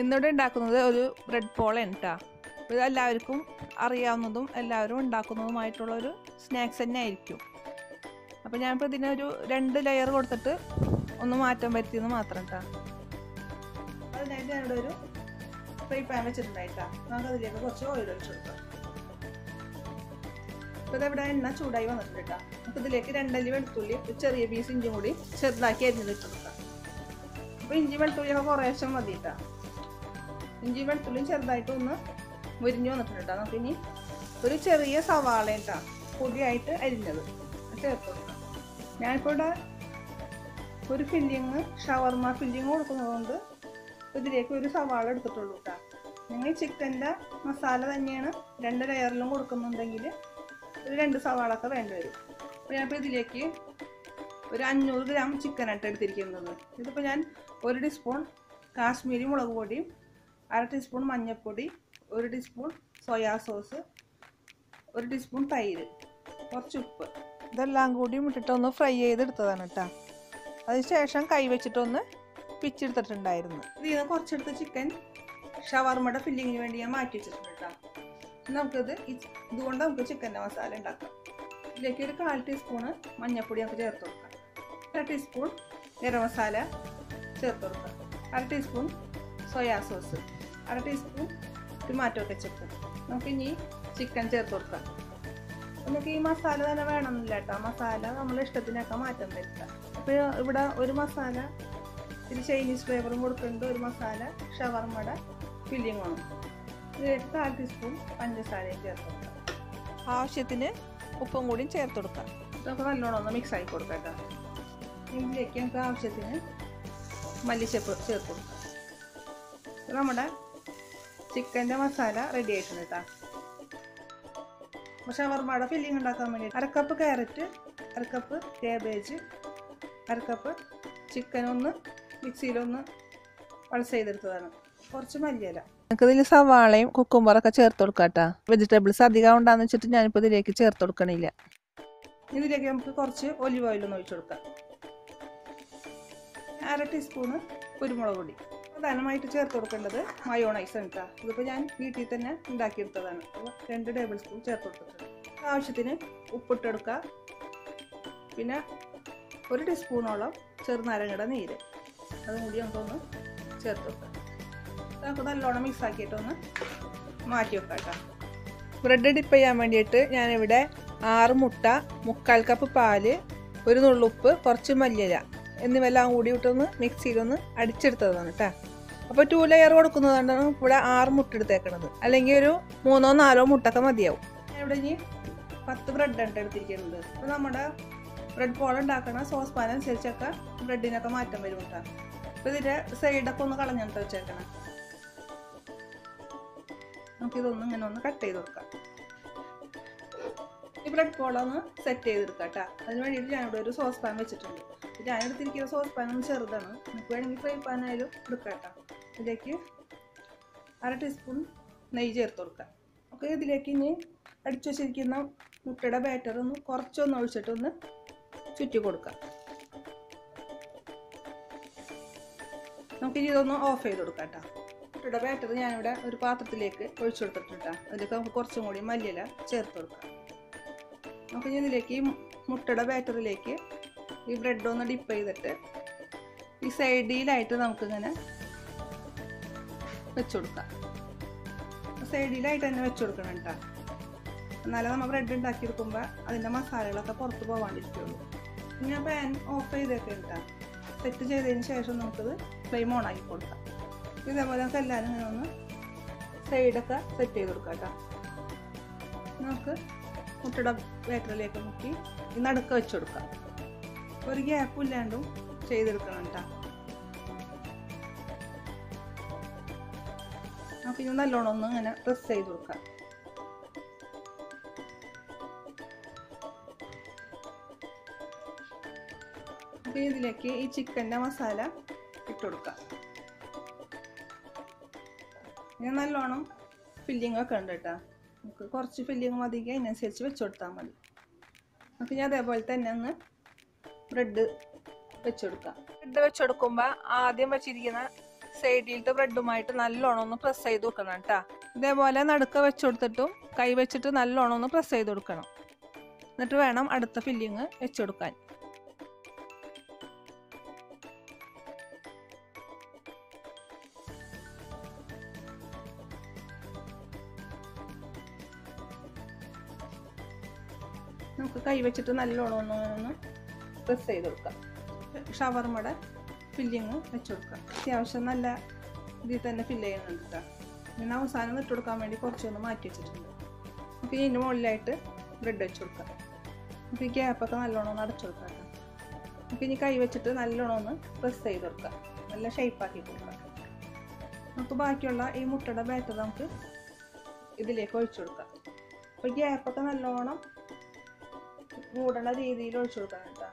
ഇന്നിവിടെ ഉണ്ടാക്കുന്നത് ഒരു ബ്രെഡ് പോളയാണ് കേട്ടോ ഇത് എല്ലാവർക്കും അറിയാവുന്നതും എല്ലാവരും ഉണ്ടാക്കുന്നതുമായിട്ടുള്ള ഒരു സ്നാക്സ് തന്നെ ആയിരിക്കും അപ്പോൾ ഞാനിപ്പോൾ ഇതിനൊരു രണ്ട് ലെയർ കൊടുത്തിട്ട് ഒന്ന് മാറ്റം വരുത്തിയെന്ന് മാത്രം കേട്ടോ അതിനായിട്ട് ഞാനിവിടെ ഒരു ഫ്രൈ പാൻ വെച്ചിട്ടുണ്ടായിട്ടാ നമുക്ക് അതിലേക്ക് കുറച്ച് ഓയിൽ ഒഴിച്ചു കൊടുക്കാം ഇപ്പോൾ ഇതെവിടെ എണ്ണ ചൂടായി വന്നിട്ടുണ്ട് കേട്ടോ നമുക്ക് ഇതിലേക്ക് രണ്ടല്ലി വെളുത്തുള്ളി ഒരു ചെറിയ പീസ് ഇഞ്ചും കൂടി ചെറുതാക്കി അരിഞ്ഞത് ഇട്ട് കൊടുക്കാം അപ്പോൾ ഇഞ്ചി വെളുത്തുള്ളിയൊക്കെ കുറേശ്ശെ മതി കേട്ടോ ഇഞ്ചി വെളുത്തുള്ളിയും ചെറുതായിട്ട് ഒന്ന് മുരിഞ്ഞു വന്നിട്ടുണ്ട് കേട്ടോ നമുക്ക് ഇനി ഒരു ചെറിയ സവാള കേട്ടോ പൊടിയായിട്ട് അരിഞ്ഞത് ചേർത്ത് കൊടുക്കാം ഞാനിപ്പോൾ ഇവിടെ ഒരു ഫില്ലിങ് ഷവർമ ഫില്ലിങ് കൊടുക്കുന്നതുകൊണ്ട് ഇതിലേക്ക് ഒരു സവാള എടുത്തിട്ടുള്ളൂ കേട്ടോ നിങ്ങൾ ചിക്കൻ്റെ മസാല തന്നെയാണ് രണ്ട് ലെയറിലും കൊടുക്കുന്നുണ്ടെങ്കിൽ ഒരു രണ്ട് സവാളൊക്കെ വേണ്ടി വരും അപ്പോൾ ഞാനിപ്പോൾ ഇതിലേക്ക് ഒരു അഞ്ഞൂറ് ഗ്രാം ചിക്കനായിട്ട് എടുത്തിരിക്കുന്നത് ഇതിപ്പോൾ ഞാൻ ഒരു ടീസ്പൂൺ കാശ്മീരി മുളക് പൊടിയും അര ടീസ്പൂൺ മഞ്ഞൾപ്പൊടി ഒരു ടീസ്പൂൺ സോയാ സോസ് ഒരു ടീസ്പൂൺ തൈര് കുറച്ച് ഉപ്പ് ഇതെല്ലാം കൂടി ഇട്ടിട്ടൊന്ന് ഫ്രൈ ചെയ്തെടുത്തതാണ് കേട്ടോ അതിനുശേഷം കൈ വെച്ചിട്ടൊന്ന് പിച്ചെടുത്തിട്ടുണ്ടായിരുന്നു ഇതിൽ നിന്ന് കുറച്ചെടുത്ത് ചിക്കൻ ഷവർമയുടെ ഫില്ലിങ്ങിന് വേണ്ടി ഞാൻ മാറ്റി വെച്ചിട്ടുണ്ട് കേട്ടോ നമുക്കിത് ഇതുകൊണ്ട് നമുക്ക് ചിക്കൻ്റെ മസാല ഉണ്ടാക്കാം ഇതിലേക്ക് ഒരു കാൽ ടീസ്പൂണ് മഞ്ഞൾപ്പൊടി നമുക്ക് ചേർത്ത് കൊടുക്കാം അര ടീസ്പൂൺ ഗരം മസാല ചേർത്ത് കൊടുക്കാം അര ടീസ്പൂൺ സോയാ സോസ് അര ടീസ്പൂൺ ടൊമാറ്റോ കെച്ചപ്പ് നമുക്ക് ഇനി ചിക്കൻ ചേർത്ത് കൊടുക്കാം നമുക്ക് ഈ മസാല തന്നെ വേണമെന്നില്ല കേട്ടോ മസാല നമ്മളെ ഇഷ്ടത്തിനൊക്കെ മാറ്റം വരുത്താം അപ്പോൾ ഇവിടെ ഒരു മസാല ഇത് ചൈനീസ് ഫ്ലേവറും കൊടുക്കുന്നുണ്ട് ഒരു മസാല ഷവർമയുടെ ഫില്ലിങ്ങും ഇതിലേക്ക് കാൽ ടീസ്പൂൺ പഞ്ചസാരയും ചേർത്ത് കൊടുക്കാം ആവശ്യത്തിന് ഉപ്പും കൂടിയും ചേർത്ത് കൊടുക്കാം നമുക്ക് നല്ലോണം ഒന്ന് മിക്സ് ആക്കി കൊടുക്കാം കേട്ടോ ഇതിലേക്ക് നമുക്ക് ആവശ്യത്തിന് മല്ലിച്ചപ്പ് ചേർത്ത് കൊടുക്കാം നമ്മുടെ ചിക്കൻ്റെ മസാല റെഡി ആയിട്ടുണ്ട് കേട്ടോ ഷവർമയുടെ ഫില്ലിംഗ് ഉണ്ടാക്കാൻ വേണ്ടി അരക്കപ്പ് ക്യാരറ്റ് അരക്കപ്പ് കേബേജ് അരക്കപ്പ് ചിക്കൻ ഒന്ന് മിക്സിയിലൊന്ന് പൾസ് ചെയ്തെടുത്തതാണ് കുറച്ച് മല്ലിയില നമുക്കിതിൽ സവാളയും കുക്കുംബറൊക്കെ ചേർത്ത് കൊടുക്കാം കേട്ടോ വെജിറ്റബിൾസ് അധികം ഉണ്ടാന്ന് വെച്ചിട്ട് ഞാനിപ്പോൾ ഇതിലേക്ക് ചേർത്ത് കൊടുക്കണില്ല ഇതിലേക്ക് നമുക്ക് കുറച്ച് ഒലിവ് ഓയിലൊന്ന് ഒഴിച്ചു കൊടുക്കാം അര ടീസ്പൂണ് കുരുമുളക് പൊടി പ്രധാനമായിട്ട് ചേർത്ത് കൊടുക്കേണ്ടത് മയോണൈസ് ആണ് കേട്ടോ ഇതിപ്പോൾ ഞാൻ വീട്ടിൽ തന്നെ ഉണ്ടാക്കിയെടുത്തതാണ് അപ്പോൾ രണ്ട് ടേബിൾ സ്പൂൺ ചേർത്ത് കൊടുത്തിട്ടുണ്ട് ആവശ്യത്തിന് ഉപ്പിട്ടെടുക്കുക പിന്നെ ഒരു ടീസ്പൂണോളം ചെറുനാരങ്ങയുടെ നീര് അതും കൂടി നമുക്കൊന്ന് ചേർത്ത് വെക്കാം നമുക്ക് നല്ലോണം മിക്സ് ആക്കിയിട്ടൊന്ന് മാറ്റി വെക്കാം കേട്ടോ ബ്രെഡ് ഡിപ്പ് ചെയ്യാൻ വേണ്ടിയിട്ട് ഞാനിവിടെ ആറ് മുട്ട മുക്കാൽ കപ്പ് പാല് ഒരു നുള്ളുപ്പ് കുറച്ച് മല്ലിയില എന്നിവെല്ലാം കൂടി ഇട്ടൊന്ന് മിക്സിയിലൊന്ന് അടിച്ചെടുത്തതാണ് കേട്ടോ അപ്പോൾ ടു ലെയർ കൊടുക്കുന്നതുകൊണ്ടാണ് ഇവിടെ ആറ് മുട്ട എടുത്തേക്കണത് അല്ലെങ്കിൽ ഒരു മൂന്നോ നാലോ മുട്ടൊക്കെ മതിയാവും ഇവിടെ ഇനി പത്ത് ബ്രെഡ് ഉണ്ട് എടുത്തിരിക്കുന്നത് അപ്പോൾ നമ്മുടെ ബ്രെഡ് പോൾ ഉണ്ടാക്കണ സോസ് പാൻ അനുസരിച്ചൊക്കെ ബ്രെഡിനൊക്കെ മാറ്റം വരും കേട്ടോ അപ്പോൾ ഇതിൻ്റെ സൈഡൊക്കെ ഒന്ന് കളഞ്ഞിട്ട് വെച്ചേക്കണം നമുക്കിതൊന്ന് ഇങ്ങനെ ഒന്ന് കട്ട് ചെയ്ത് കൊടുക്കാം ഈ ബ്രെഡ് പോളൊന്ന് സെറ്റ് ചെയ്തെടുക്കാം കേട്ടോ അതിന് വേണ്ടിയിട്ട് ഞാനിവിടെ ഒരു സോസ് പാൻ വെച്ചിട്ടുണ്ട് ഞാൻ എടുത്തിരിക്കുന്ന സോസ് പാൻ ഒന്ന് ചെറുതാണ് നമുക്ക് വേണമെങ്കിൽ ഫ്രൈ പാൻ ആയാലും എടുക്കാം കേട്ടോ ഇതിലേക്ക് അര ടീസ്പൂൺ നെയ്യ് ചേർത്ത് കൊടുക്കാം ഓക്കെ ഇതിലേക്ക് ഇനി അടിച്ചു വെച്ചിരിക്കുന്ന മുട്ടയുടെ ബാറ്റർ ഒന്ന് കുറച്ചൊന്ന് ഒഴിച്ചിട്ടൊന്ന് ചുറ്റി കൊടുക്കാം നമുക്കിനി ഇതൊന്ന് ഓഫ് ചെയ്ത് കൊടുക്കാം കേട്ടോ മുട്ടയുടെ ബാറ്റർ ഞാനിവിടെ ഒരു പാത്രത്തിലേക്ക് ഒഴിച്ചു കൊടുത്തിട്ടുണ്ട് അതിലേക്ക് നമുക്ക് കുറച്ചും കൂടി മല്ലിയില ചേർത്ത് കൊടുക്കാം നമുക്കിനി ഇതിലേക്ക് ഈ മുട്ടയുടെ ബാറ്ററിലേക്ക് ഈ ബ്രെഡ് ഒന്ന് ഡിപ്പ് ചെയ്തിട്ട് ഈ സൈഡിലായിട്ട് നമുക്കിങ്ങനെ വെച്ച് കൊടുക്കാം സൈഡിലായിട്ട് തന്നെ വെച്ച് കൊടുക്കണം കേട്ടോ എന്നാലേ നമ്മൾ ബ്രെഡ് ഉണ്ടാക്കിയെടുക്കുമ്പോൾ അതിൻ്റെ മസാലകളൊക്കെ പുറത്ത് പോകാണ്ടിരിക്കുള്ളൂ ഞാൻ പാൻ ഓഫ് ചെയ്തൊക്കെ കേട്ടോ സെറ്റ് ചെയ്തതിന് ശേഷം നമുക്കത് ഫ്ലെയിം ഓൺ ആക്കി കൊടുക്കാം ഇതേപോലെ നമുക്ക് എല്ലാവരും ഇങ്ങനെ ഒന്ന് സൈഡൊക്കെ സെറ്റ് ചെയ്ത് കൊടുക്കാം കേട്ടോ നമുക്ക് മുട്ടയുടെ ബാറ്ററിലേക്ക് മുക്കി ഈ നടുക്ക വെച്ച് കൊടുക്കാം ഒരു ഗ്യാപ്പും ഇല്ലാണ്ടും ചെയ്തെടുക്കണം കേട്ടോ നമുക്ക് ഇത് നല്ലോണം ഒന്ന് ഇങ്ങനെ പ്രസ് ചെയ്ത് കൊടുക്കാം അപ്പോൾ ഇതിലേക്ക് ഈ ചിക്കൻ്റെ മസാല ഇട്ട് കൊടുക്കാം ഇനി നല്ലോണം ഫില്ലിംഗ് ഒക്കെ ഉണ്ട് കേട്ടോ നമുക്ക് കുറച്ച് ഫില്ലിങ് മതിയെങ്കിൽ അതിനനുസരിച്ച് വെച്ച് കൊടുത്താൽ മതി നമുക്ക് ഞാൻ അതേപോലെ തന്നെ ഒന്ന് ബ്രെഡ് വെച്ച് കൊടുക്കാം ബ്രെഡ് വെച്ച് കൊടുക്കുമ്പോൾ ആദ്യം വെച്ചിരിക്കുന്ന സൈഡിലത്തെ ബ്രെഡുമായിട്ട് നല്ലോണം ഒന്ന് പ്രസ് ചെയ്ത് കൊടുക്കണം കേട്ടോ ഇതേപോലെ നടുക്ക വെച്ച് കൊടുത്തിട്ടും കൈ വെച്ചിട്ട് നല്ലോണം ഒന്ന് പ്രസ് ചെയ്ത് കൊടുക്കണം എന്നിട്ട് വേണം അടുത്ത ഫില്ലിങ് വെച്ച് കൊടുക്കാൻ നമുക്ക് കൈ വെച്ചിട്ട് നല്ലോണം ഒന്ന് ഒന്ന് പ്രസ് ചെയ്ത് കൊടുക്കാം ഷവർമ്മയുടെ ഫില്ലിങ് വെച്ച് കൊടുക്കാം അത്യാവശ്യം നല്ല ഇതിൽ തന്നെ ഫില്ല് ചെയ്യുന്നുണ്ട് കേട്ടോ പിന്നെ അവസാനം ഇട്ട് കൊടുക്കാൻ വേണ്ടി കുറച്ചൊന്ന് മാറ്റി വെച്ചിട്ടുണ്ട് നമുക്ക് ഇതിൻ്റെ മുകളിലായിട്ട് ബ്രെഡ് വെച്ച് കൊടുക്കാം നമുക്ക് ഈ ഗ്യാപ്പൊക്കെ നല്ലോണം ഒന്ന് അടച്ചു കൊടുക്കാം കേട്ടോ നമുക്ക് ഇനി കൈ വെച്ചിട്ട് നല്ലോണം ഒന്ന് പ്രസ് ചെയ്ത് കൊടുക്കാം നല്ല ഷേപ്പാക്കി കൊടുക്കാം നമുക്ക് ബാക്കിയുള്ള ഈ മുട്ടയുടെ ബാറ്റർ നമുക്ക് ഇതിലേക്ക് ഒഴിച്ചു കൊടുക്കാം അപ്പോൾ ഗ്യാപ്പൊക്കെ നല്ലോണം മൂടണ രീതിയിൽ ഒഴിച്ചു കൊടുക്കണം കേട്ടോ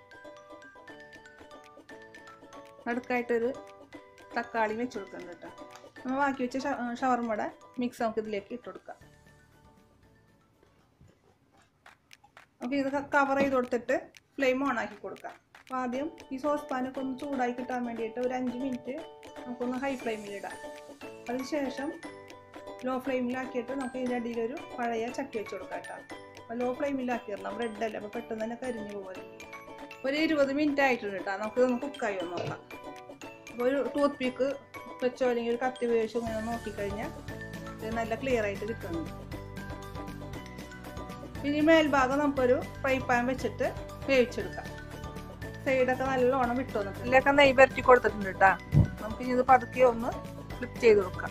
നടുക്കായിട്ടൊരു തക്കാളി വെച്ച് കൊടുക്കണം കേട്ടോ നമ്മൾ ബാക്കി വെച്ച ഷവർമ്മയുടെ മിക്സ് നമുക്ക് ഇതിലേക്ക് ഇട്ട് കൊടുക്കാം അപ്പോൾ ഇത് കവർ ചെയ്ത് കൊടുത്തിട്ട് ഫ്ലെയിം ഓൺ ആക്കി കൊടുക്കാം അപ്പോൾ ആദ്യം ഈ സോസ് പാനൊക്കെ ഒന്ന് ചൂടായി കിട്ടാൻ വേണ്ടിയിട്ട് ഒരു അഞ്ച് മിനിറ്റ് നമുക്കൊന്ന് ഹൈ ഫ്ലെയിമിലിടാം അതിനുശേഷം ലോ ഫ്ലെയിമിലാക്കിയിട്ട് നമുക്ക് ഇതിൻ്റെ അടിയിലൊരു പഴയ ചട്ടി വെച്ച് കൊടുക്കാം കേട്ടോ അപ്പോൾ ലോ ഫ്ലെയിമിലാക്കിയിടണം ബ്രെഡല്ലേ അപ്പോൾ പെട്ടെന്ന് തന്നെ കരിഞ്ഞു പോകുമല്ലോ ഒരു ഇരുപത് മിനിറ്റ് ആയിട്ടുണ്ട് കേട്ടോ നമുക്ക് ഒന്ന് കുക്കായി ഒന്ന് നോക്കാം അപ്പോൾ ഒരു ടൂത്ത് പീക്ക് വെച്ചോ അല്ലെങ്കിൽ ഒരു കത്തി ഉപയോഗിച്ചോ ഇങ്ങനെ നോക്കിക്കഴിഞ്ഞാൽ ഇത് നല്ല ക്ലിയർ ആയിട്ട് കിട്ടുന്നുണ്ട് ഇനി മേൽഭാഗം നമുക്കൊരു ഫ്രൈ പാൻ വെച്ചിട്ട് വേവിച്ചെടുക്കാം സൈഡൊക്കെ നല്ലോണം വിട്ടു വന്നിട്ട് ഇതിലൊക്കെ നെയ് പരട്ടി കൊടുത്തിട്ടുണ്ട് കേട്ടോ നമുക്ക് ഇനി ഇത് പതുക്കെ ഒന്ന് ഫ്ലിപ്പ് ചെയ്ത് കൊടുക്കാം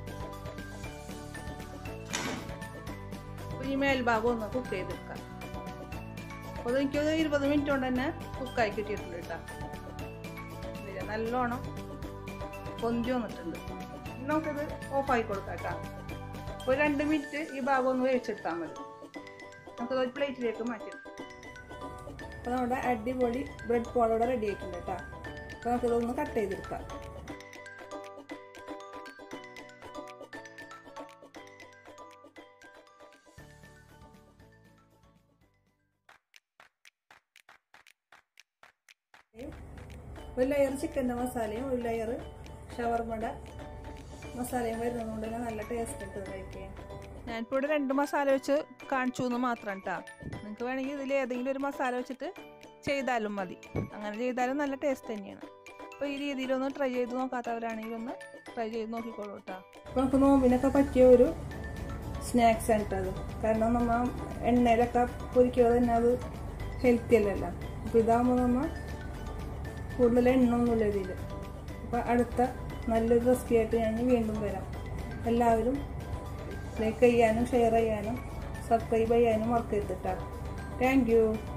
ഈ മേൽഭാഗം ഒന്ന് കുക്ക് ചെയ്തെടുക്കാം അപ്പോൾ എനിക്കൊരു ഇരുപത് മിനിറ്റ് കൊണ്ട് തന്നെ കുക്കായി കിട്ടിയിട്ടുണ്ട് കേട്ടോ നല്ലോണം പൊന്തി വന്നിട്ടുണ്ട് ഇനി നമുക്കിത് ഓഫാക്കി കൊടുക്കാം കേട്ടോ ഒരു രണ്ട് മിനിറ്റ് ഈ ഭാഗം ഒന്ന് വേവിച്ചെടുത്താൽ മതി നമുക്കത് ഒരു പ്ലേറ്റിലേക്ക് മാറ്റാം അപ്പോൾ നമ്മുടെ അടിപൊളി ബ്രെഡ് പോളോടെ റെഡി ആയിട്ടുണ്ട് കേട്ടോ അപ്പോൾ നമുക്കിതൊന്ന് കട്ട് ചെയ്തെടുക്കാം ഒരു ലെയർ ചിക്കൻ്റെ മസാലയും ഒരു ലെയർ ഷവർമ്മയുടെ മസാലയും വരുന്നതുകൊണ്ട് തന്നെ നല്ല ടേസ്റ്റ് കിട്ടും കഴിക്കാൻ ഞാനിപ്പോൾ ഇവിടെ രണ്ട് മസാല വെച്ച് കാണിച്ചു എന്ന് മാത്രം കേട്ടോ നിങ്ങൾക്ക് വേണമെങ്കിൽ ഇതിൽ ഏതെങ്കിലും ഒരു മസാല വെച്ചിട്ട് ചെയ്താലും മതി അങ്ങനെ ചെയ്താലും നല്ല ടേസ്റ്റ് തന്നെയാണ് അപ്പോൾ ഈ രീതിയിലൊന്ന് ട്രൈ ചെയ്ത് നോക്കാത്തവരാണെങ്കിൽ ഒന്ന് ട്രൈ ചെയ്ത് നോക്കിക്കോളൂ കേട്ടോ അപ്പോൾ നമുക്ക് നോമ്പിനൊക്കെ പറ്റിയ ഒരു സ്നാക്സ് ആണ് കേട്ടോ അത് കാരണം നമ്മൾ എണ്ണയിലൊക്കെ പൊരിക്കുക തന്നെ അത് ഹെൽത്തി അല്ലല്ലോ അപ്പോൾ ഇതാകുമ്പോൾ നമ്മൾ കൂടുതൽ എണ്ണ ഒന്നുമില്ല ഇതിൽ അപ്പോൾ അടുത്ത നല്ലൊരു റെസിപ്പി ആയിട്ട് ഞാൻ വീണ്ടും വരാം എല്ലാവരും ലൈക്ക് ചെയ്യാനും ഷെയർ ചെയ്യാനും സബ്സ്ക്രൈബ് ചെയ്യാനും മറക്കരുത് കേട്ടോ താങ്ക് യു